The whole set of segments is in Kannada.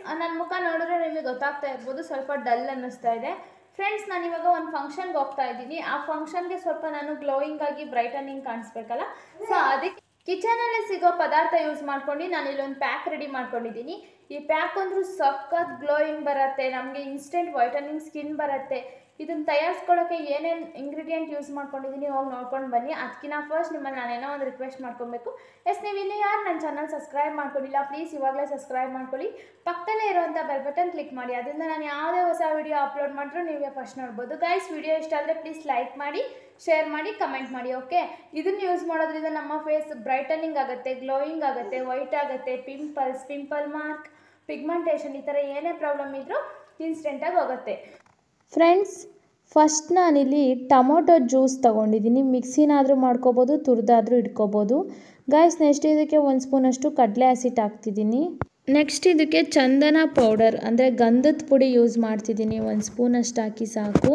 ನನ್ನ ಮುಖ ನೋಡಿದ್ರೆ ನಿಮಗೆ ಗೊತ್ತಾಗ್ತಾ ಇರ್ಬೋದು ಸ್ವಲ್ಪ ಡಲ್ ಅನ್ನಿಸ್ತಾ ಇದೆ ಫ್ರೆಂಡ್ಸ್ ನಾನು ಇವಾಗ ಒಂದು ಫಂಕ್ಷನ್ಗೆ ಹೋಗ್ತಾ ಇದ್ದೀನಿ ಆ ಫಂಕ್ಷನ್ಗೆ ಸ್ವಲ್ಪ ನಾನು ಗ್ಲೋಯಿಂಗ್ ಆಗಿ ಬ್ರೈಟನಿಂಗ್ ಕಾಣಿಸ್ಬೇಕಲ್ಲ ಸೊ ಅದಕ್ಕೆ ಕಿಚನಲ್ಲಿ ಸಿಗೋ ಪದಾರ್ಥ ಯೂಸ್ ಮಾಡ್ಕೊಂಡು ನಾನು ಇಲ್ಲೊಂದು ಪ್ಯಾಕ್ ರೆಡಿ ಮಾಡ್ಕೊಂಡಿದ್ದೀನಿ ಈ ಪ್ಯಾಕ್ ಅಂದ್ರೂ ಸಖತ್ ಗ್ಲೋಯಿಂಗ್ ಬರುತ್ತೆ ನಮಗೆ ಇನ್ಸ್ಟೆಂಟ್ ವೈಟನಿಂಗ್ ಸ್ಕಿನ್ ಬರುತ್ತೆ ಇದನ್ನು ತಯಾರಿಸ್ಕೊಳ್ಳೋಕ್ಕೆ ಏನೇನು ಇಂಗ್ರೀಡಿಯೆಂಟ್ ಯೂಸ್ ಮಾಡ್ಕೊಂಡಿದ್ದೀನಿ ಹೋಗಿ ನೋಡ್ಕೊಂಡು ಬನ್ನಿ ಅದಕ್ಕಿಂತ ಫಸ್ಟ್ ನಿಮ್ಮಲ್ಲಿ ನಾನೇನೋ ಒಂದು ರಿಕ್ವೆಸ್ಟ್ ಮಾಡ್ಕೊಬೇಕು ಎಸ್ ನೀವು ಇನ್ನೂ ಯಾರು ನನ್ನ ಚಾನಲ್ ಸಬ್ಸ್ಕ್ರೈಬ್ ಮಾಡ್ಕೊಂಡಿಲ್ಲ ಪ್ಲೀಸ್ ಇವಾಗಲೇ ಸಬ್ಸ್ಕ್ರೈಬ್ ಮಾಡ್ಕೊಳ್ಳಿ ಪಕ್ಕದಲ್ಲೇ ಇರುವಂಥ ಬೆಲ್ ಬಟನ್ ಕ್ಲಿಕ್ ಮಾಡಿ ಅದರಿಂದ ನಾನು ಯಾವುದೇ ಹೊಸ ವಿಡಿಯೋ ಅಪ್ಲೋಡ್ ಮಾಡಿದ್ರು ನೀವೇ ಫಸ್ಟ್ ನೋಡ್ಬೋದು ಗೈಸ್ ವಿಡಿಯೋ ಇಷ್ಟ ಆದರೆ ಪ್ಲೀಸ್ ಲೈಕ್ ಮಾಡಿ ಶೇರ್ ಮಾಡಿ ಕಮೆಂಟ್ ಮಾಡಿ ಓಕೆ ಇದನ್ನು ಯೂಸ್ ಮಾಡೋದ್ರಿಂದ ನಮ್ಮ ಫೇಸ್ ಬ್ರೈಟನಿಂಗ್ ಆಗುತ್ತೆ ಗ್ಲೋಯಿಂಗ್ ಆಗುತ್ತೆ ವೈಟ್ ಆಗುತ್ತೆ ಪಿಂಪಲ್ಸ್ ಪಿಂಪಲ್ ಮಾರ್ಕ್ ಪಿಗ್ಮೆಂಟೇಷನ್ ಈ ಥರ ಏನೇ ಪ್ರಾಬ್ಲಮ್ ಇದ್ದರೂ ಇನ್ಸ್ಟೆಂಟಾಗಿ ಹೋಗುತ್ತೆ ಫ್ರೆಂಡ್ಸ್ ಫಸ್ಟ್ ನಾನಿಲ್ಲಿ ಟೊಮೊಟೊ ಜ್ಯೂಸ್ ತೊಗೊಂಡಿದ್ದೀನಿ ಮಿಕ್ಸಿನಾದರೂ ಮಾಡ್ಕೋಬೋದು ತುರಿದಾದರೂ ಇಟ್ಕೋಬೋದು ಗಾಯ್ಸ್ ನೆಕ್ಸ್ಟ್ ಇದಕ್ಕೆ ಒಂದು ಸ್ಪೂನಷ್ಟು ಕಡಲೆ ಹಸಿಟ್ಟು ಹಾಕ್ತಿದ್ದೀನಿ ನೆಕ್ಸ್ಟ್ ಇದಕ್ಕೆ ಚಂದನ ಪೌಡರ್ ಅಂದರೆ ಗಂಧದ ಪುಡಿ ಯೂಸ್ ಮಾಡ್ತಿದ್ದೀನಿ ಒಂದು ಸ್ಪೂನಷ್ಟು ಹಾಕಿ ಸಾಕು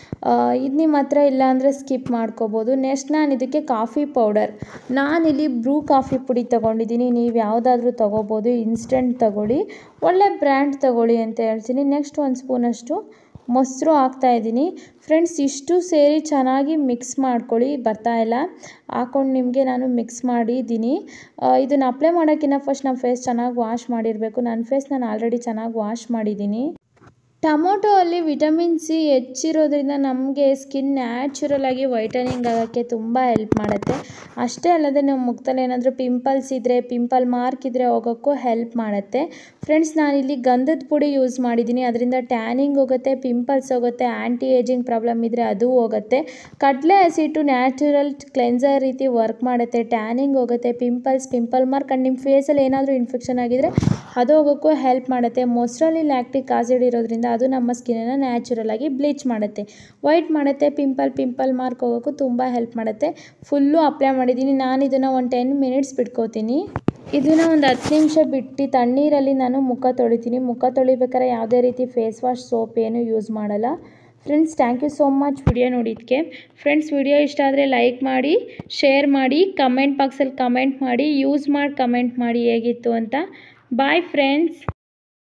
ಇದು ನಿಮ್ಮ ಹತ್ರ ಇಲ್ಲ ಅಂದರೆ ಸ್ಕಿಪ್ ಮಾಡ್ಕೋಬೋದು ನೆಕ್ಸ್ಟ್ ನಾನು ಇದಕ್ಕೆ ಕಾಫಿ ಪೌಡರ್ ನಾನಿಲ್ಲಿ ಬ್ರೂ ಕಾಫಿ ಪುಡಿ ತೊಗೊಂಡಿದ್ದೀನಿ ನೀವು ಯಾವುದಾದ್ರೂ ತೊಗೋಬೋದು ಇನ್ಸ್ಟೆಂಟ್ ತೊಗೊಳ್ಳಿ ಒಳ್ಳೆ ಬ್ರ್ಯಾಂಡ್ ತೊಗೊಳ್ಳಿ ಅಂತ ಹೇಳ್ತೀನಿ ನೆಕ್ಸ್ಟ್ ಒಂದು ಸ್ಪೂನಷ್ಟು ಮೊಸರು ಹಾಕ್ತಾಯಿದ್ದೀನಿ ಫ್ರೆಂಡ್ಸ್ ಇಷ್ಟು ಸೇರಿ ಚೆನ್ನಾಗಿ ಮಿಕ್ಸ್ ಮಾಡ್ಕೊಳ್ಳಿ ಬರ್ತಾ ಇಲ್ಲ ಹಾಕೊಂಡು ನಿಮಗೆ ನಾನು ಮಿಕ್ಸ್ ಮಾಡಿದ್ದೀನಿ ಇದನ್ನು ಅಪ್ಲೈ ಮಾಡೋಕ್ಕಿಂತ ಫಸ್ಟ್ ನಮ್ಮ ಫೇಸ್ ಚೆನ್ನಾಗಿ ವಾಶ್ ಮಾಡಿರಬೇಕು ನನ್ನ ಫೇಸ್ ನಾನು ಆಲ್ರೆಡಿ ಚೆನ್ನಾಗಿ ವಾಶ್ ಮಾಡಿದ್ದೀನಿ ಟೊಮೊಟೊ ಅಲ್ಲಿ ವಿಟಮಿನ್ ಸಿ ಹೆಚ್ಚಿರೋದ್ರಿಂದ ನಮಗೆ ಸ್ಕಿನ್ ನ್ಯಾಚುರಲ್ ಆಗಿ ವೈಟನಿಂಗ್ ಆಗೋಕ್ಕೆ ತುಂಬ ಹೆಲ್ಪ್ ಮಾಡುತ್ತೆ ಅಷ್ಟೇ ಅಲ್ಲದೆ ನಮ್ಮ ಮುಖದಲ್ಲಿ ಏನಾದರೂ ಪಿಂಪಲ್ಸ್ ಇದ್ದರೆ ಪಿಂಪಲ್ ಮಾರ್ಕ್ ಇದ್ದರೆ ಹೋಗೋಕ್ಕೂ ಹೆಲ್ಪ್ ಮಾಡುತ್ತೆ ಫ್ರೆಂಡ್ಸ್ ನಾನಿಲ್ಲಿ ಗಂಧದ ಪುಡಿ ಯೂಸ್ ಮಾಡಿದ್ದೀನಿ ಅದರಿಂದ ಟ್ಯಾನಿಂಗ್ ಹೋಗುತ್ತೆ ಪಿಂಪಲ್ಸ್ ಹೋಗುತ್ತೆ ಆ್ಯಂಟಿ ಏಜಿಂಗ್ ಪ್ರಾಬ್ಲಮ್ ಇದ್ದರೆ ಅದು ಹೋಗುತ್ತೆ ಕಡಲೆ ಹಸಿಟ್ಟು ನ್ಯಾಚುರಲ್ ಕ್ಲೆನ್ಸರ್ ರೀತಿ ವರ್ಕ್ ಮಾಡುತ್ತೆ ಟ್ಯಾನಿಂಗ್ ಹೋಗುತ್ತೆ ಪಿಂಪಲ್ಸ್ ಪಿಂಪಲ್ ಮಾರ್ಕ್ ಆ್ಯಂಡ್ ನಿಮ್ಮ ಫೇಸಲ್ಲಿ ಏನಾದರೂ ಇನ್ಫೆಕ್ಷನ್ ಆಗಿದ್ರೆ ಅದು ಹೋಗೋಕ್ಕೂ ಹೆಲ್ಪ್ ಮಾಡುತ್ತೆ ಮೊಸರಲ್ಲಿ ಲ್ಯಾಕ್ಟಿಕ್ ಆಸಿಡ್ ಇರೋದ್ರಿಂದ ಅದು ನಮ್ಮ ಸ್ಕಿನ್ನನ್ನು ನ್ಯಾಚುರಲ್ ಆಗಿ ಬ್ಲೀಚ್ ಮಾಡುತ್ತೆ ವೈಟ್ ಮಾಡುತ್ತೆ ಪಿಂಪಲ್ ಪಿಂಪಲ್ ಮಾರ್ಕ್ ಹೋಗೋಕ್ಕೂ ತುಂಬ ಹೆಲ್ಪ್ ಮಾಡುತ್ತೆ ಫುಲ್ಲು ಅಪ್ಲೈ ಮಾಡಿದ್ದೀನಿ ನಾನು ಇದನ್ನು ಒಂದು ಟೆನ್ ಮಿನಿಟ್ಸ್ ಬಿಟ್ಕೋತೀನಿ ಇದನ್ನು ಒಂದು ಹತ್ತು ನಿಮಿಷ ಬಿಟ್ಟು ತಣ್ಣೀರಲ್ಲಿ ನಾನು ಮುಖ ತೊಳಿತೀನಿ ಮುಖ ತೊಳಿಬೇಕಾದ್ರೆ ಯಾವುದೇ ರೀತಿ ಫೇಸ್ ವಾಶ್ ಸೋಪ್ ಏನು ಯೂಸ್ ಮಾಡಲ್ಲ friends thank you so much video ನೋಡಿದ್ದಕ್ಕೆ ಫ್ರೆಂಡ್ಸ್ ವಿಡಿಯೋ ಇಷ್ಟ ಆದರೆ ಲೈಕ್ ಮಾಡಿ ಶೇರ್ ಮಾಡಿ ಕಮೆಂಟ್ ಬಾಕ್ಸಲ್ಲಿ ಕಮೆಂಟ್ ಮಾಡಿ ಯೂಸ್ ಮಾಡಿ ಕಮೆಂಟ್ ಮಾಡಿ ಹೇಗಿತ್ತು ಅಂತ ಬಾಯ್ ಫ್ರೆಂಡ್ಸ್